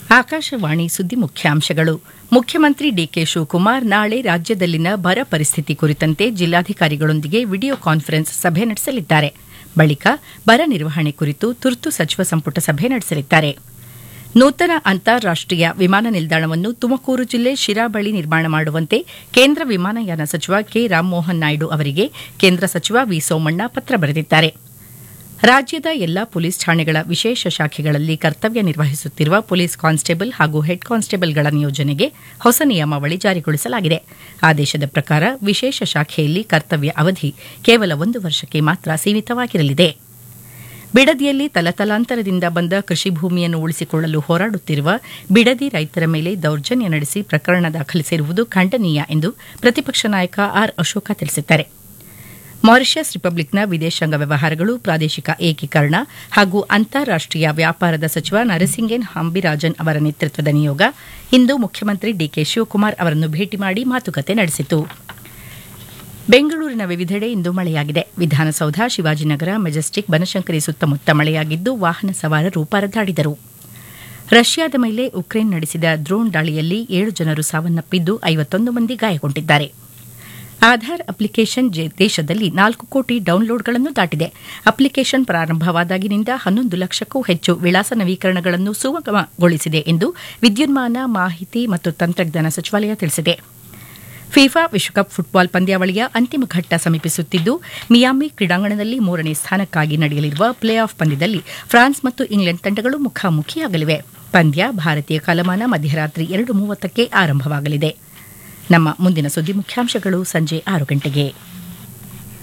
ಆಕಾಶವಾಣಿ ಸುದ್ದಿ ಮುಖ್ಯಾಂಶಗಳು ಮುಖ್ಯಮಂತ್ರಿ ಡಿಕೆ ಶಿವಕುಮಾರ್ ನಾಳೆ ರಾಜ್ಯದಲ್ಲಿನ ಬರ ಪರಿಸ್ಥಿತಿ ಕುರಿತಂತೆ ಜಿಲ್ಲಾಧಿಕಾರಿಗಳೊಂದಿಗೆ ವಿಡಿಯೋ ಕಾನ್ಫರೆನ್ಸ್ ಸಭೆ ನಡೆಸಲಿದ್ದಾರೆ ಬಳಿಕ ಬರ ನಿರ್ವಹಣೆ ಕುರಿತು ತುರ್ತು ಸಚಿವ ಸಂಪುಟ ಸಭೆ ನಡೆಸಲಿದ್ದಾರೆ ನೂತನ ಅಂತಾರಾಷ್ಟೀಯ ವಿಮಾನ ನಿಲ್ದಾಣವನ್ನು ತುಮಕೂರು ಜಿಲ್ಲೆ ಶಿರಾ ಬಳಿ ನಿರ್ಮಾಣ ಮಾಡುವಂತೆ ಕೇಂದ್ರ ವಿಮಾನಯಾನ ಸಚಿವ ಕೆ ರಾಮಮೋಹನ್ ನಾಯ್ಡು ಅವರಿಗೆ ಕೇಂದ್ರ ಸಚಿವ ವಿ ಸೋಮಣ್ಣ ಪತ್ರ ಬರೆದಿದ್ದಾರೆ ರಾಜ್ಯದ ಎಲ್ಲಾ ಪೊಲೀಸ್ ಠಾಣೆಗಳ ವಿಶೇಷ ಶಾಖೆಗಳಲ್ಲಿ ಕರ್ತವ್ಯ ನಿರ್ವಹಿಸುತ್ತಿರುವ ಪೊಲೀಸ್ ಕಾನ್ಸ್ಟೇಬಲ್ ಹಾಗೂ ಹೆಡ್ ಕಾನ್ಸ್ಟೇಬಲ್ಗಳ ನಿಯೋಜನೆಗೆ ಹೊಸ ನಿಯಮಾವಳಿ ಜಾರಿಗೊಳಿಸಲಾಗಿದೆ ಆದೇಶದ ಪ್ರಕಾರ ವಿಶೇಷ ಶಾಖೆಯಲ್ಲಿ ಕರ್ತವ್ಯ ಅವಧಿ ಕೇವಲ ಒಂದು ವರ್ಷಕ್ಕೆ ಮಾತ್ರ ಸೀಮಿತವಾಗಿರಲಿದೆ ಬಿಡದಿಯಲ್ಲಿ ತಲತಲಾಂತರದಿಂದ ಬಂದ ಕೃಷಿ ಭೂಮಿಯನ್ನು ಉಳಿಸಿಕೊಳ್ಳಲು ಹೋರಾಡುತ್ತಿರುವ ಬಿಡದಿ ರೈತರ ಮೇಲೆ ದೌರ್ಜನ್ಯ ನಡೆಸಿ ಪ್ರಕರಣ ದಾಖಲಿಸಿರುವುದು ಖಂಡನೀಯ ಎಂದು ಪ್ರತಿಪಕ್ಷ ನಾಯಕ ಆರ್ ಅಶೋಕ ತಿಳಿಸಿದ್ದಾರೆ ಮಾರಿಷಸ್ ರಿಪಬ್ಲಿಕ್ನ ವಿದೇಶಾಂಗ ವ್ಯವಹಾರಗಳು ಪ್ರಾದೇಶಿಕ ಏಕೀಕರಣ ಹಾಗೂ ಅಂತಾರಾಷ್ಟೀಯ ವ್ಯಾಪಾರದ ಸಚಿವ ನರಸಿಂಗೇನ್ ಹಂಬಿರಾಜನ್ ಅವರ ನೇತೃತ್ವದ ನಿಯೋಗ ಇಂದು ಮುಖ್ಯಮಂತ್ರಿ ಡಿಕೆ ಶಿವಕುಮಾರ್ ಅವರನ್ನು ಭೇಟಿ ಮಾಡಿ ಮಾತುಕತೆ ನಡೆಸಿತು ಬೆಂಗಳೂರಿನ ವಿವಿಧೆಡೆ ಇಂದು ಮಳೆಯಾಗಿದೆ ವಿಧಾನಸೌಧ ಶಿವಾಜಿನಗರ ಮೆಜೆಸ್ಟಿಕ್ ಬನಶಂಕರಿ ಸುತ್ತಮುತ್ತ ಮಳೆಯಾಗಿದ್ದು ವಾಹನ ಸವಾರರು ಪರದಾಡಿದರು ರಷ್ಯಾದ ಮೇಲೆ ಉಕ್ರೇನ್ ನಡೆಸಿದ ಡ್ರೋನ್ ದಾಳಿಯಲ್ಲಿ ಏಳು ಜನರು ಸಾವನ್ನಪ್ಪಿದ್ದು ಐವತ್ತೊಂದು ಮಂದಿ ಗಾಯಗೊಂಡಿದ್ದಾರೆ ಆಧಾರ್ ಅಪ್ಲಿಕೇಶನ್ ದೇಶದಲ್ಲಿ ನಾಲ್ಕು ಕೋಟಿ ಡೌನ್ಲೋಡ್ಗಳನ್ನು ದಾಟಿದೆ ಅಪ್ಲಿಕೇಶನ್ ಪ್ರಾರಂಭವಾದಾಗಿನಿಂದ ಹನ್ನೊಂದು ಲಕ್ಷಕ್ಕೂ ಹೆಚ್ಚು ವಿಳಾಸ ನವೀಕರಣಗಳನ್ನು ಸುಗಮಗೊಳಿಸಿದೆ ಎಂದು ವಿದ್ಯುನ್ಮಾನ ಮಾಹಿತಿ ಮತ್ತು ತಂತ್ರಜ್ಞಾನ ಸಚಿವಾಲಯ ತಿಳಿಸಿದೆ ಫಿಫಾ ವಿಶ್ವಕಪ್ ಫುಟ್ಬಾಲ್ ಪಂದ್ಯಾವಳಿಯ ಅಂತಿಮ ಘಟ್ಟ ಸಮೀಪಿಸುತ್ತಿದ್ದು ಮಿಯಾಮಿ ಕ್ರೀಡಾಂಗಣದಲ್ಲಿ ಮೂರನೇ ಸ್ಥಾನಕ್ಕಾಗಿ ನಡೆಯಲಿರುವ ಪ್ಲೇ ಆಫ್ ಪಂದ್ಯದಲ್ಲಿ ಫ್ರಾನ್ಸ್ ಮತ್ತು ಇಂಗ್ಲೆಂಡ್ ತಂಡಗಳು ಮುಖಾಮುಖಿಯಾಗಲಿವೆ ಪಂದ್ಯ ಭಾರತೀಯ ಕಾಲಮಾನ ಮಧ್ಯರಾತ್ರಿ ಎರಡು ಮೂವತ್ತಕ್ಕೆ ಆರಂಭವಾಗಲಿದೆ ನಮ್ಮ ಮುಂದಿನ ಸುದ್ದಿ ಮುಖ್ಯಾಂಶಗಳು ಸಂಜೆ ಆರು ಗಂಟೆಗೆ